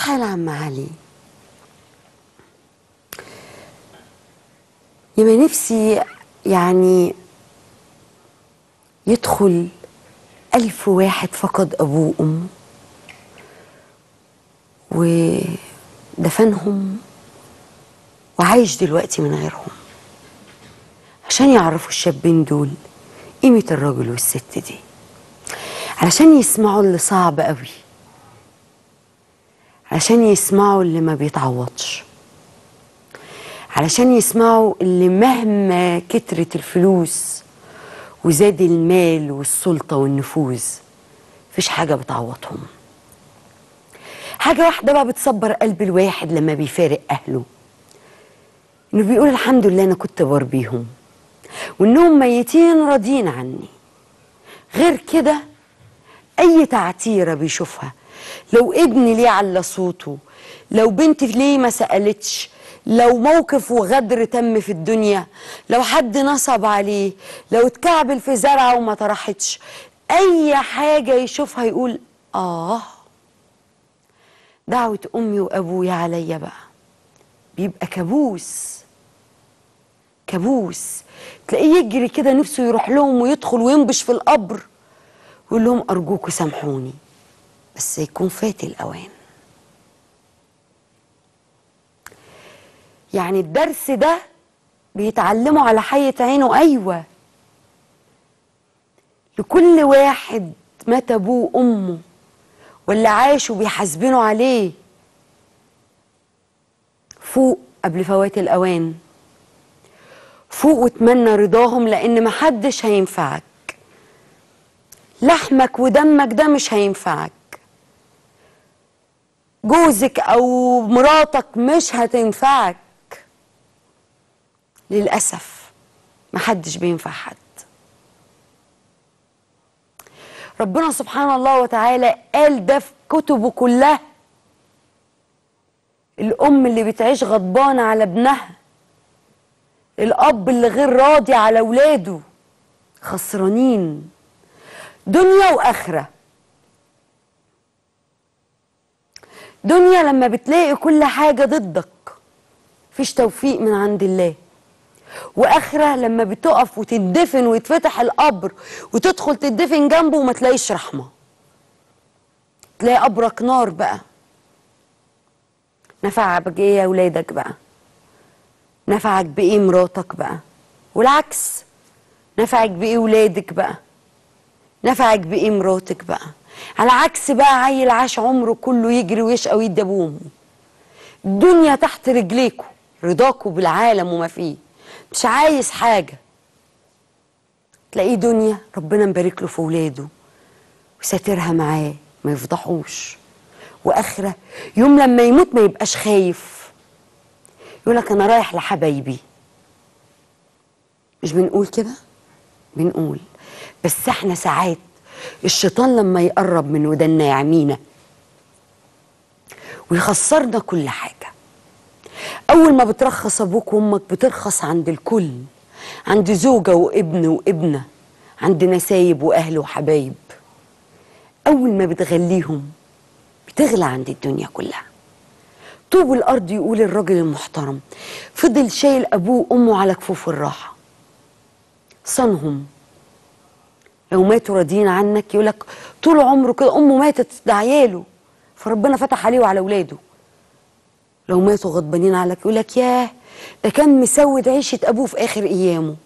حال عم علي يبقى نفسي يعني يدخل ألف واحد فقد أبوه وأمه ودفنهم وعايش دلوقتي من غيرهم عشان يعرفوا الشابين دول قيمة الراجل والست دي علشان يسمعوا اللي صعب قوي علشان يسمعوا اللي ما بيتعوضش علشان يسمعوا اللي مهما كترت الفلوس وزاد المال والسلطة والنفوذ مفيش حاجة بتعوضهم حاجة واحدة بقى بتصبر قلب الواحد لما بيفارق أهله إنه بيقول الحمد لله أنا كنت بربيهم وإنهم ميتين راضيين عني غير كده أي تعتيرة بيشوفها لو ابني ليه على صوته لو بنتي ليه ما سألتش لو موقف وغدر تم في الدنيا لو حد نصب عليه لو اتكعبل في زرعه وما طرحتش اي حاجه يشوفها يقول اه دعوه امي وابويا عليا بقى بيبقى كابوس كابوس تلاقيه يجري كده نفسه يروح لهم ويدخل وينبش في القبر ويقول لهم ارجوكوا سامحوني بس يكون فات الاوان يعني الدرس ده بيتعلموا على حية عينه أيوة لكل واحد مات أبوه وأمه واللي عاشوا بيحاسبنوا عليه فوق قبل فوات الأوان فوق واتمنى رضاهم لأن محدش هينفعك لحمك ودمك ده مش هينفعك جوزك أو مراتك مش هتنفعك للأسف محدش بينفع حد ربنا سبحانه الله وتعالى قال ده في كتبه كلها الأم اللي بتعيش غضبانة على ابنها الأب اللي غير راضي على ولاده خسرانين دنيا وآخرة دنيا لما بتلاقي كل حاجة ضدك فيش توفيق من عند الله واخره لما بتقف وتدفن ويتفتح القبر وتدخل تدفن جنبه وما تلاقيش رحمه تلاقي قبرك نار بقى نفعك بايه يا ولادك بقى نفعك بايه مراتك بقى والعكس نفعك بايه ولادك بقى نفعك بايه مراتك بقى على عكس بقى عيل عاش عمره كله يجري ويشقى ويدي ابوه الدنيا تحت رجليكوا رضاكوا بالعالم وما فيه مش عايز حاجة تلاقيه دنيا ربنا مبارك له في ولاده وساترها معاه ما يفضحوش واخره يوم لما يموت ما يبقاش خايف يقول لك انا رايح لحبايبي مش بنقول كده بنقول بس احنا ساعات الشيطان لما يقرب من ودنا يعمينا ويخسرنا كل حاجه اول ما بترخص ابوك وامك بترخص عند الكل عند زوجه وابن وابنه عند نسايب واهل وحبايب اول ما بتغليهم بتغلى عند الدنيا كلها طوب الارض يقول الراجل المحترم فضل شايل ابوه وامه على كفوف الراحه صنهم لو ماتوا راضيين عنك يقولك طول عمره كده امه ماتت ده عياله فربنا فتح عليه وعلى اولاده لو ماتوا غضبانين عليك يقول لك ياه ده كان مسود عيشه ابوه في اخر ايامه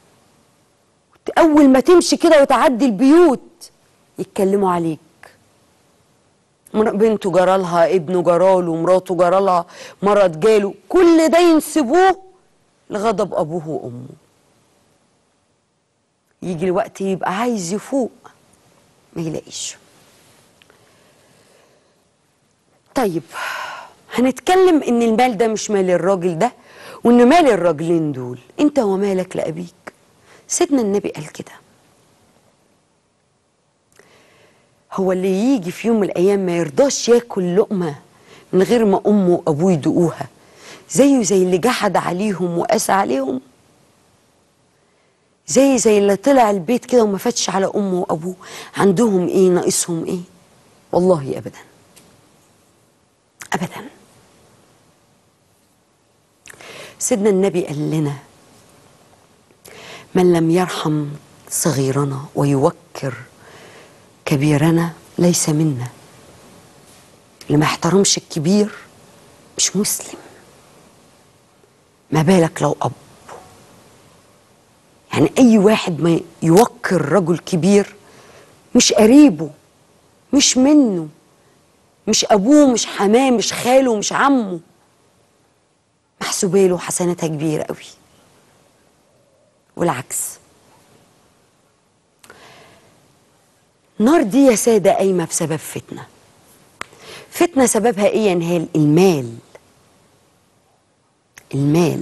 اول ما تمشي كده وتعدي البيوت يتكلموا عليك بنته جرالها ابنه جراله مراته جرالها مرض جاله كل ده ينسبوه لغضب ابوه وامه يجي الوقت يبقى عايز يفوق ما يلاقيش طيب هنتكلم ان المال ده مش مال الراجل ده وان مال الراجلين دول انت ومالك لابيك سيدنا النبي قال كده هو اللي يجي في يوم من الايام ما يرضاش ياكل لقمه من غير ما امه وابوه يدوقوها زيه زي اللي جحد عليهم وقاسى عليهم زي زي اللي طلع البيت كده وما فاتش على امه وابوه عندهم ايه ناقصهم ايه والله ابدا ابدا سيدنا النبي قال لنا من لم يرحم صغيرنا ويوكر كبيرنا ليس منا اللي ما يحترمش الكبير مش مسلم ما بالك لو اب يعني اي واحد ما يوكر رجل كبير مش قريبه مش منه مش ابوه مش حماه مش خاله مش عمه محسوبه له حسناتها كبيره قوي والعكس النار دي يا ساده قايمه بسبب فتنه فتنه سببها ايه يا نهال المال المال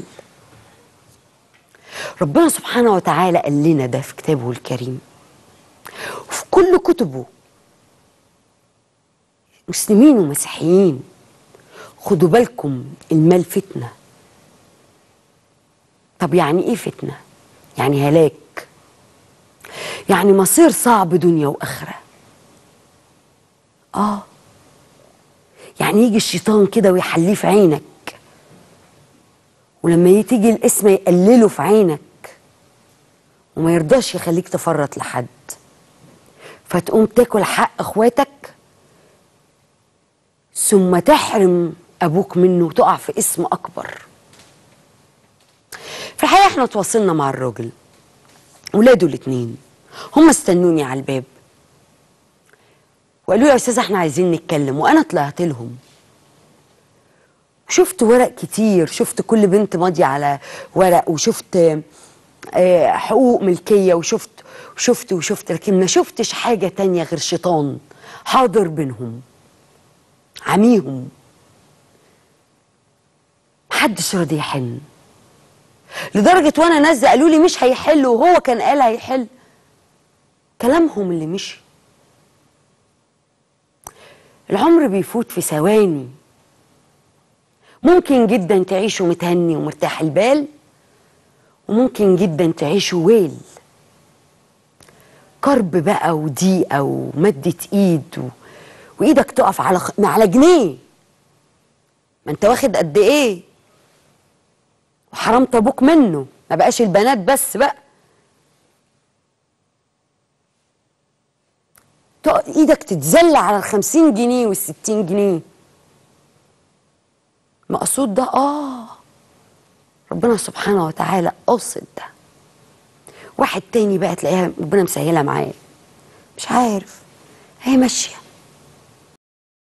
ربنا سبحانه وتعالى قال لنا ده في كتابه الكريم وفي كل كتبه مسلمين ومسيحيين خدوا بالكم المال فتنة طب يعني ايه فتنة يعني هلاك يعني مصير صعب دنيا وآخرة اه يعني يجي الشيطان كده ويحليه في عينك ولما تيجي الاسم يقلله في عينك وما يرضاش يخليك تفرط لحد فتقوم تاكل حق اخواتك ثم تحرم ابوك منه وتقع في اسم اكبر في الحقيقه احنا تواصلنا مع الراجل ولاده الاتنين هم استنوني على الباب وقالوا لي يا استاذه احنا عايزين نتكلم وانا طلعت لهم شفت ورق كتير شفت كل بنت ماضيه على ورق وشفت آه، حقوق ملكيه وشفت وشفت وشفت لكن ما شفتش حاجه تانية غير شيطان حاضر بينهم عميهم محدش راضي يحن لدرجه وانا نازله قالوا لي مش هيحل وهو كان قال هيحل كلامهم اللي مشي العمر بيفوت في ثواني ممكن جدا تعيشوا متهني ومرتاح البال وممكن جدا تعيشوا ويل كرب بقى وضيقه ومدة ايد و... وايدك تقف على خ... على جنيه ما انت واخد قد ايه وحرمت ابوك منه ما بقاش البنات بس بقى تق- ايدك تتزل على الخمسين جنيه والستين جنيه مقصود ده اه ربنا سبحانه وتعالى قاصد ده واحد تاني بقى تلاقيها ربنا مسهلها معاه مش عارف هي ماشيه